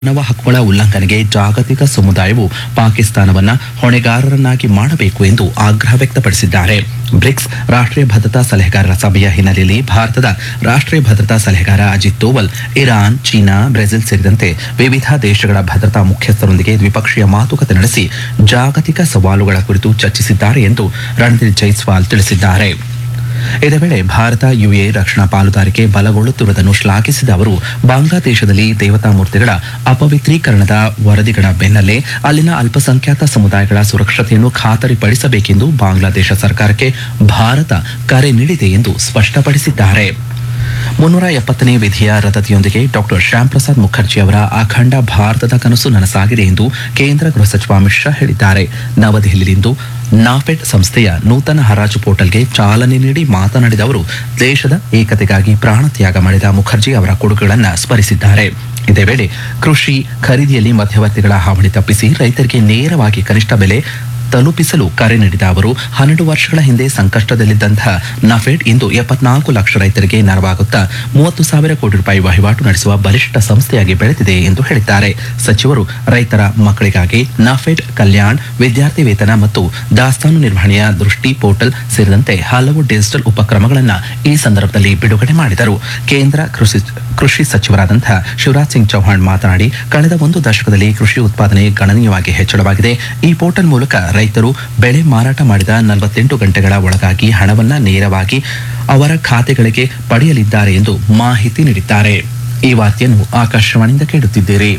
ಮಾನವ ಹಕ್ಕುಗಳ ಉಲ್ಲಂಘನೆಗೆ ಜಾಗತಿಕ ಸಮುದಾಯವು ಪಾಕಿಸ್ತಾನವನ್ನ ಹೊಣೆಗಾರರನ್ನಾಗಿ ಮಾಡಬೇಕು ಎಂದು ಆಗ್ರಹ ವ್ಯಕ್ತಪಡಿಸಿದ್ದಾರೆ ಬ್ರಿಕ್ಸ್ ರಾಷ್ಟ್ರೀಯ ಭದ್ರತಾ ಸಲಹೆಗಾರರ ಸಭೆಯ ಹಿನ್ನೆಲೆಯಲ್ಲಿ ಭಾರತದ ರಾಷ್ಟ್ರೀಯ ಭದ್ರತಾ ಸಲಹೆಗಾರ Ajit Doval Iran China Brazil ಸೇರಿದಂತೆ ವಿವಿಧ ದೇಶಗಳ ಭದ್ರತಾ ಮುಖ್ಯಸ್ಥರೊಂದಿಗೆ ದ್ವಿಪಕ್ಷೀಯ ಮಾತುಕತೆ ನಡೆಸಿ ಜಾಗತಿಕ ಸವಾಲುಗಳ ಕುರಿತು ಚರ್ಚಿಸಿದ್ದಾರೆ ಎಂದು ರಣಧೀರ್ ಜೈಸ್ವಾಲ್ ತಿಳಿಸಿದ್ದಾರೆ ಇದೇ ವೇಳೆ ಭಾರತ ಯುಎ ರಕ್ಷಣಾ ಪಾಲುದಾರಿಕೆ ಬಲಗೊಳ್ಳುತ್ತಿರುವುದನ್ನು ಶ್ಲಾಘಿಸಿದ ಅವರು ಬಾಂಗ್ಲಾದೇಶದಲ್ಲಿ ದೇವತಾ ಮೂರ್ತಿಗಳ ಅಪವಿತ್ರೀಕರಣದ ವರದಿಗಳ ಬೆನ್ನಲ್ಲೇ ಅಲ್ಲಿನ ಅಲ್ಪಸಂಖ್ಯಾತ ಸಮುದಾಯಗಳ ಸುರಕ್ಷತೆಯನ್ನು ಖಾತರಿಪಡಿಸಬೇಕೆಂದು ಬಾಂಗ್ಲಾದೇಶ ಸರ್ಕಾರಕ್ಕೆ ಭಾರತ ಕರೆ ನೀಡಿದೆ ಎಂದು ಸ್ಪಷ್ಟಪಡಿಸಿದ್ದಾರೆ ಮುನ್ನೂರ ಎಪ್ಪತ್ತನೇ ವಿಧಿಯ ರದ್ದತಿಯೊಂದಿಗೆ ಡಾಕ್ಟರ್ ಶ್ಯಾಮ್ ಪ್ರಸಾದ್ ಮುಖರ್ಜಿ ಅವರ ಅಖಂಡ ಭಾರತದ ಕನಸು ನನಸಾಗಿದೆ ಎಂದು ಕೇಂದ್ರ ಗೃಹ ಸಚಿವ ಅಮಿತ್ ಶಾ ಹೇಳಿದ್ದಾರೆ ನವದೆಹಲಿಯಲ್ಲಿಂದು ನಾಫೆಡ್ ಸಂಸ್ಥೆಯ ನೂತನ ಹರಾಜು ಪೋರ್ಟಲ್ಗೆ ಚಾಲನೆ ನೀಡಿ ಮಾತನಾಡಿದ ಅವರು ದೇಶದ ಏಕತೆಗಾಗಿ ಪ್ರಾಣತ್ಯಾಗ ಮಾಡಿದ ಮುಖರ್ಜಿ ಅವರ ಕೊಡುಗೆಗಳನ್ನು ಸ್ಮರಿಸಿದ್ದಾರೆ ಇದೇ ವೇಳೆ ಕೃಷಿ ಖರೀದಿಯಲ್ಲಿ ಮಧ್ಯವರ್ತಿಗಳ ಹಾವಳಿ ತಪ್ಪಿಸಿ ರೈತರಿಗೆ ನೇರವಾಗಿ ಕನಿಷ್ಠ ಬೆಲೆ ತಲುಪಿಸಲು ಕರೆ ನೀಡಿದ ಅವರು ಹನ್ನೆರಡು ವರ್ಷಗಳ ಹಿಂದೆ ಸಂಕಷ್ಟದಲ್ಲಿದ್ದಂತಹ ನಫೆಡ್ ಇಂದು ಎಪ್ಪತ್ನಾಲ್ಕು ಲಕ್ಷ ರೈತರಿಗೆ ನೆರವಾಗುತ್ತಾ ಮೂವತ್ತು ಸಾವಿರ ಕೋಟಿ ರೂಪಾಯಿ ವಹಿವಾಟು ನಡೆಸುವ ಬಲಿಷ್ಠ ಸಂಸ್ಥೆಯಾಗಿ ಬೆಳೆದಿದೆ ಎಂದು ಹೇಳಿದ್ದಾರೆ ಸಚಿವರು ರೈತರ ಮಕ್ಕಳಿಗಾಗಿ ನಫೆಡ್ ಕಲ್ಯಾಣ್ ವಿದ್ಯಾರ್ಥಿ ವೇತನ ಮತ್ತು ದಾಸ್ತಾನು ನಿರ್ವಹಣೆಯ ದೃಷ್ಟಿ ಪೋರ್ಟಲ್ ಸೇರಿದಂತೆ ಹಲವು ಡಿಜಿಟಲ್ ಉಪಕ್ರಮಗಳನ್ನು ಈ ಸಂದರ್ಭದಲ್ಲಿ ಬಿಡುಗಡೆ ಮಾಡಿದರು ಕೇಂದ್ರ ಕೃಷಿ ಕೃಷಿ ಸಚಿವರಾದಂತಹ ಶಿವರಾಜ್ ಸಿಂಗ್ ಚೌಹಾಣ್ ಮಾತನಾಡಿ ಕಳೆದ ಒಂದು ದಶಕದಲ್ಲಿ ಕೃಷಿ ಉತ್ಪಾದನೆ ಗಣನೀಯವಾಗಿ ಹೆಚ್ಚಳವಾಗಿದೆ ಈ ಪೋರ್ಟಲ್ ಮೂಲಕ ರೈತರು ಬೆಳೆ ಮಾರಾಟ ಮಾಡಿದ ನಲವತ್ತೆಂಟು ಗಂಟೆಗಳ ಒಳಗಾಗಿ ಹಣವನ್ನ ನೇರವಾಗಿ ಅವರ ಖಾತೆಗಳಿಗೆ ಪಡೆಯಲಿದ್ದಾರೆ ಎಂದು ಮಾಹಿತಿ ನೀಡಿದ್ದಾರೆ ಈ ವಾರ್ತೆಯನ್ನು ಆಕಾಶವಾಣಿಯಿಂದ ಕೇಳುತ್ತಿದ್ದೀರಿ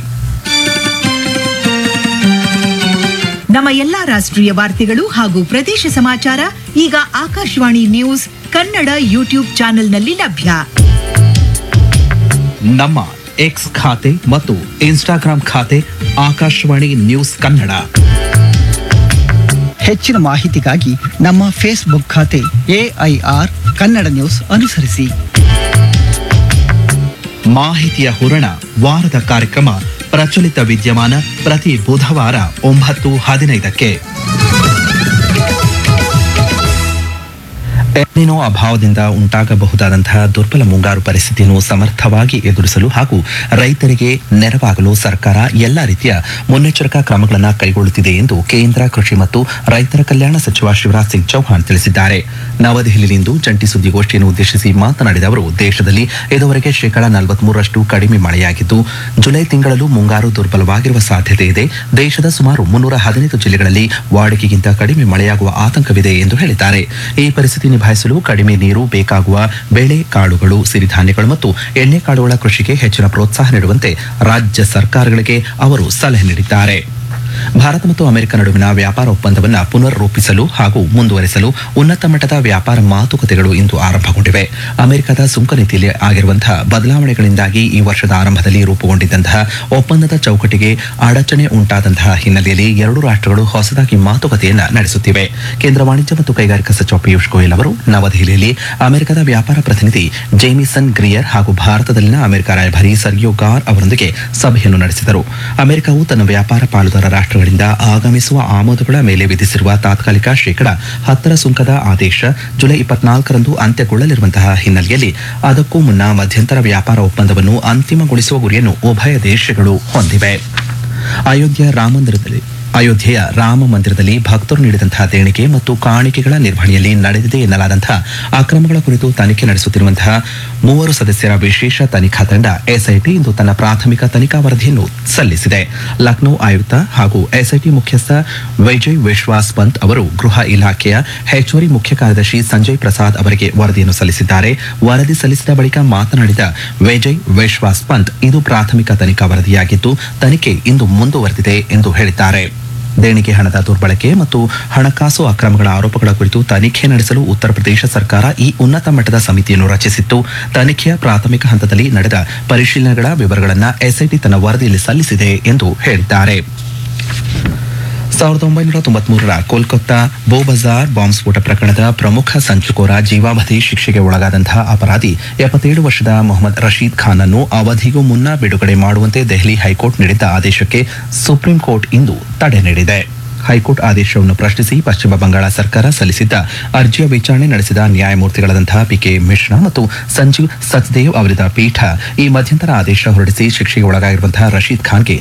ನಮ್ಮ ಎಲ್ಲಾ ರಾಷ್ಟ್ರೀಯ ವಾರ್ತೆಗಳು ಹಾಗೂ ಪ್ರದೇಶ ಸಮಾಚಾರ ಈಗ ಆಕಾಶವಾಣಿ ನ್ಯೂಸ್ ಕನ್ನಡ ಯೂಟ್ಯೂಬ್ ಚಾನೆಲ್ನಲ್ಲಿ ಲಭ್ಯ ನಮ್ಮ ಎಕ್ಸ್ ಖಾತೆ ಮತ್ತು ಇನ್ಸ್ಟಾಗ್ರಾಂ ಖಾತೆ ಆಕಾಶವಾಣಿ ನ್ಯೂಸ್ ಕನ್ನಡ ಹೆಚ್ಚಿನ ಮಾಹಿತಿಗಾಗಿ ನಮ್ಮ ಫೇಸ್ಬುಕ್ ಖಾತೆ ಎಐಆರ್ ಕನ್ನಡ ನ್ಯೂಸ್ ಅನುಸರಿಸಿ ಮಾಹಿತಿಯ ಹೂರಣ ವಾರದ ಕಾರ್ಯಕ್ರಮ ಪ್ರಚಲಿತ ವಿದ್ಯಮಾನ ಪ್ರತಿ ಬುಧವಾರ ಒಂಬತ್ತು ಹದಿನೈದಕ್ಕೆ ಎಲ್ನಿನೋ ಅಭಾವದಿಂದ ಉಂಟಾಗಬಹುದಾದಂತಹ ದುರ್ಬಲ ಮುಂಗಾರು ಪರಿಸ್ಥಿತಿಯನ್ನು ಸಮರ್ಥವಾಗಿ ಎದುರಿಸಲು ಹಾಗೂ ರೈತರಿಗೆ ನೆರವಾಗಲು ಸರ್ಕಾರ ಎಲ್ಲ ರೀತಿಯ ಮುನ್ನೆಚ್ಚರಿಕಾ ಕ್ರಮಗಳನ್ನು ಕೈಗೊಳ್ಳುತ್ತಿದೆ ಎಂದು ಕೇಂದ್ರ ಕೃಷಿ ಮತ್ತು ರೈತರ ಕಲ್ಯಾಣ ಸಚಿವ ಶಿವರಾಜ್ ಸಿಂಗ್ ಚೌಹಾಣ್ ತಿಳಿಸಿದ್ದಾರೆ ನವದೆಹಲಿಯಲ್ಲಿಂದು ಜಂಟಿ ಸುದ್ದಿಗೋಷ್ಠಿಯನ್ನು ಉದ್ದೇಶಿಸಿ ಮಾತನಾಡಿದ ಅವರು ದೇಶದಲ್ಲಿ ಇದುವರೆಗೆ ಶೇಕಡಾ ನಲವತ್ಮೂರರಷ್ಟು ಕಡಿಮೆ ಮಳೆಯಾಗಿದ್ದು ಜುಲೈ ತಿಂಗಳಲ್ಲೂ ಮುಂಗಾರು ದುರ್ಬಲವಾಗಿರುವ ಸಾಧ್ಯತೆ ಇದೆ ದೇಶದ ಸುಮಾರು ಮುನ್ನೂರ ಹದಿನೈದು ಜಿಲ್ಲೆಗಳಲ್ಲಿ ವಾಡಿಕೆಗಿಂತ ಕಡಿಮೆ ಮಳೆಯಾಗುವ ಆತಂಕವಿದೆ ಎಂದು ಹೇಳಿದ್ದಾರೆ ಈ ಪರಿಸ್ಥಿತಿ ನಿಭಾಯಿಸಲು ಕಡಿಮೆ ನೀರು ಬೇಕಾಗುವ ಬೆಳೆ ಕಾಳುಗಳು ಸಿರಿಧಾನ್ಯಗಳು ಮತ್ತು ಎಣ್ಣೆಕಾಳುಗಳ ಕೃಷಿಗೆ ಹೆಚ್ಚಿನ ಪ್ರೋತ್ಸಾಹ ನೀಡುವಂತೆ ರಾಜ್ಯ ಸರ್ಕಾರಗಳಿಗೆ ಅವರು ಸಲಹೆ ನೀಡಿದ್ದಾರೆ ಭಾರತ ಮತ್ತು ಅಮೆರಿಕ ನಡುವಿನ ವ್ಯಾಪಾರ ಒಪ್ಪಂದವನ್ನು ಪುನರ್ ರೂಪಿಸಲು ಹಾಗೂ ಮುಂದುವರೆಸಲು ಉನ್ನತ ಮಟ್ಟದ ವ್ಯಾಪಾರ ಮಾತುಕತೆಗಳು ಇಂದು ಆರಂಭಗೊಂಡಿವೆ ಅಮೆರಿಕದ ಸುಂಕ ನೀತಿಯಲ್ಲಿ ಆಗಿರುವಂತಹ ಬದಲಾವಣೆಗಳಿಂದಾಗಿ ಈ ವರ್ಷದ ಆರಂಭದಲ್ಲಿ ರೂಪುಗೊಂಡಿದ್ದಂತಹ ಒಪ್ಪಂದದ ಚೌಕಟ್ಟಿಗೆ ಅಡಚಣೆ ಉಂಟಾದಂತಹ ಹಿನ್ನೆಲೆಯಲ್ಲಿ ಎರಡು ರಾಷ್ಟ್ರಗಳು ಹೊಸದಾಗಿ ಮಾತುಕತೆಯನ್ನ ನಡೆಸುತ್ತಿವೆ ಕೇಂದ್ರ ವಾಣಿಜ್ಯ ಮತ್ತು ಕೈಗಾರಿಕಾ ಸಚಿವ ಪಿಯೂಷ್ ಗೋಯಲ್ ಅವರು ನವದೆಹಲಿಯಲ್ಲಿ ಅಮೆರಿಕದ ವ್ಯಾಪಾರ ಪ್ರತಿನಿಧಿ ಜೇಮಿಸನ್ ಗ್ರಿಯರ್ ಹಾಗೂ ಭಾರತದಲ್ಲಿನ ಅಮೆರಿಕ ರಾಯಭಾರಿ ಸರ್ಗಿಯೋ ಗಾರ್ ಅವರೊಂದಿಗೆ ಸಭೆಯನ್ನು ನಡೆಸಿದರು ಅಮೆರಿಕವು ತನ್ನ ವ್ಯಾಪಾರ ಪಾಲುದಾರ ರಾಷ್ಟ್ರಗಳಿಂದ ಆಗಮಿಸುವ ಆಮದುಗಳ ಮೇಲೆ ವಿಧಿಸಿರುವ ತಾತ್ಕಾಲಿಕ ಶೇಕಡ ಹತ್ತರ ಸುಂಕದ ಆದೇಶ ಜುಲೈ ಇಪ್ಪತ್ನಾಲ್ಕರಂದು ಅಂತ್ಯಗೊಳ್ಳಲಿರುವಂತಹ ಹಿನ್ನೆಲೆಯಲ್ಲಿ ಅದಕ್ಕೂ ಮುನ್ನ ಮಧ್ಯಂತರ ವ್ಯಾಪಾರ ಒಪ್ಪಂದವನ್ನು ಅಂತಿಮಗೊಳಿಸುವ ಗುರಿಯನ್ನು ಉಭಯ ದೇಶಗಳು ಹೊಂದಿವೆ ಅಯೋಧ್ಯೆ ರಾಮಮಂದಿರದಲ್ಲಿ ಅಯೋಧ್ಯೆಯ ರಾಮ ಮಂದಿರದಲ್ಲಿ ಭಕ್ತರು ನೀಡಿದಂತಹ ದೇಣಿಗೆ ಮತ್ತು ಕಾಣಿಕೆಗಳ ನಿರ್ವಹಣೆಯಲ್ಲಿ ನಡೆದಿದೆ ಎನ್ನಲಾದಂತಹ ಅಕ್ರಮಗಳ ಕುರಿತು ತನಿಖೆ ನಡೆಸುತ್ತಿರುವಂತಹ ಮೂವರು ಸದಸ್ಯರ ವಿಶೇಷ ತನಿಖಾ ತಂಡ ಎಸ್ಐಟಿ ಇಂದು ತನ್ನ ಪ್ರಾಥಮಿಕ ತನಿಖಾ ವರದಿಯನ್ನು ಸಲ್ಲಿಸಿದೆ ಲಕ್ನೋ ಆಯುಕ್ತ ಹಾಗೂ ಎಸ್ಐಟಿ ಮುಖ್ಯಸ್ಥ ವಿಜಯ್ ವಿಶ್ವಾಸ್ ಪಂತ್ ಅವರು ಗೃಹ ಇಲಾಖೆಯ ಹೆಚ್ಚುವರಿ ಮುಖ್ಯ ಕಾರ್ಯದರ್ಶಿ ಸಂಜಯ್ ಪ್ರಸಾದ್ ಅವರಿಗೆ ವರದಿಯನ್ನು ಸಲ್ಲಿಸಿದ್ದಾರೆ ವರದಿ ಸಲ್ಲಿಸಿದ ಬಳಿಕ ಮಾತನಾಡಿದ ವಿಜಯ್ ವಿಶ್ವಾಸ್ ಪಂತ್ ಇದು ಪ್ರಾಥಮಿಕ ತನಿಖಾ ವರದಿಯಾಗಿದ್ದು ತನಿಖೆ ಇಂದು ಮುಂದುವರೆದಿದೆ ಎಂದು ಹೇಳಿದ್ದಾರೆ ದೇಣಿಗೆ ಹಣದ ದುರ್ಬಳಕೆ ಮತ್ತು ಹಣಕಾಸು ಅಕ್ರಮಗಳ ಆರೋಪಗಳ ಕುರಿತು ತನಿಖೆ ನಡೆಸಲು ಉತ್ತರ ಪ್ರದೇಶ ಸರ್ಕಾರ ಈ ಉನ್ನತ ಮಟ್ಟದ ಸಮಿತಿಯನ್ನು ರಚಿಸಿತ್ತು ತನಿಖೆಯ ಪ್ರಾಥಮಿಕ ಹಂತದಲ್ಲಿ ನಡೆದ ಪರಿಶೀಲನೆಗಳ ವಿವರಗಳನ್ನು ಎಸ್ಐಟಿ ತನ್ನ ವರದಿಯಲ್ಲಿ ಸಲ್ಲಿಸಿದೆ ಎಂದು ಹೇಳಿದ್ದಾರೆ ಸಾವಿರದ ಒಂಬೈನೂರ ತೊಂಬತ್ಮೂರರ ಕೋಲ್ಕತ್ತಾ ಬೋಬಜಾರ್ ಬಾಂಬ್ ಸ್ಫೋಟ ಪ್ರಕರಣದ ಪ್ರಮುಖ ಸಂಚುಕೋರ ಜೀವಾವಧಿ ಶಿಕ್ಷೆಗೆ ಒಳಗಾದಂತಹ ಅಪರಾಧಿ ಎಪ್ಪತ್ತೇಳು ವರ್ಷದ ಮೊಹಮ್ಮದ್ ರಶೀದ್ ಖಾನ್ ಅನ್ನು ಅವಧಿಗೂ ಮುನ್ನ ಬಿಡುಗಡೆ ಮಾಡುವಂತೆ ದೆಹಲಿ ಹೈಕೋರ್ಟ್ ನೀಡಿದ್ದ ಆದೇಶಕ್ಕೆ ಸುಪ್ರೀಂ ಕೋರ್ಟ್ ಇಂದು ತಡೆ ನೀಡಿದೆ ಹೈಕೋರ್ಟ್ ಆದೇಶವನ್ನು ಪ್ರಶ್ನಿಸಿ ಪಶ್ಚಿಮ ಬಂಗಾಳ ಸರ್ಕಾರ ಸಲ್ಲಿಸಿದ್ದ ಅರ್ಜಿಯ ವಿಚಾರಣೆ ನಡೆಸಿದ ನ್ಯಾಯಮೂರ್ತಿಗಳಾದಂತಹ ಪಿಕೆ ಮಿಶ್ರಾ ಮತ್ತು ಸಂಜೀವ್ ಸಚ್ದೇವ್ ಅವರಿದ್ದ ಪೀಠ ಈ ಮಧ್ಯಂತರ ಆದೇಶ ಹೊರಡಿಸಿ ಶಿಕ್ಷೆಗೆ ಒಳಗಾಗಿರುವಂತಹ ರಶೀದ್ ಖಾನ್ಗೆ